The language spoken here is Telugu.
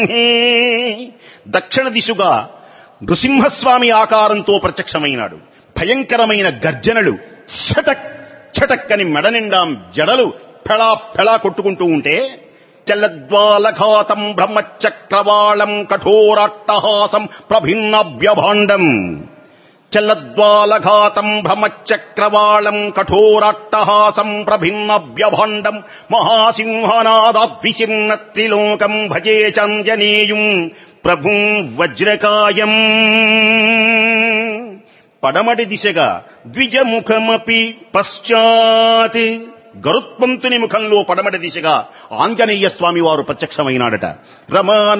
దక్షిణ దిశగా నృసింహస్వామి ఆకారంతో ప్రత్యక్షమైనాడు భయంకరమైన గర్జనలు షటక్ ఛటక్ అని మెడ నిండా జడలు ఫెళా ఫెళా కొట్టుకుంటూ ఉంటే చల్లద్వాలఘాతం బ్రహ్మచక్రవాళం కఠోరాట్టహాసం ప్రభిన్నభ్యభాండం చల్లద్వాలఘాతం భ్రమచక్రవాళం కఠోరాట్టహాసం ప్రభిన్నభ్యభాండం మహాసింహనాదాద్విచిన్న త్రిలోకం భజే చంజనేయం ప్రభుం వజ్రకాయం పడమటి దిశగా ద్విజముఖమపి పశ్చాత్ గరుత్మంతుని ముఖంలో పడమటి దిశగా ఆంజనేయ స్వామి వారు ప్రత్యక్షమైనాడట రమా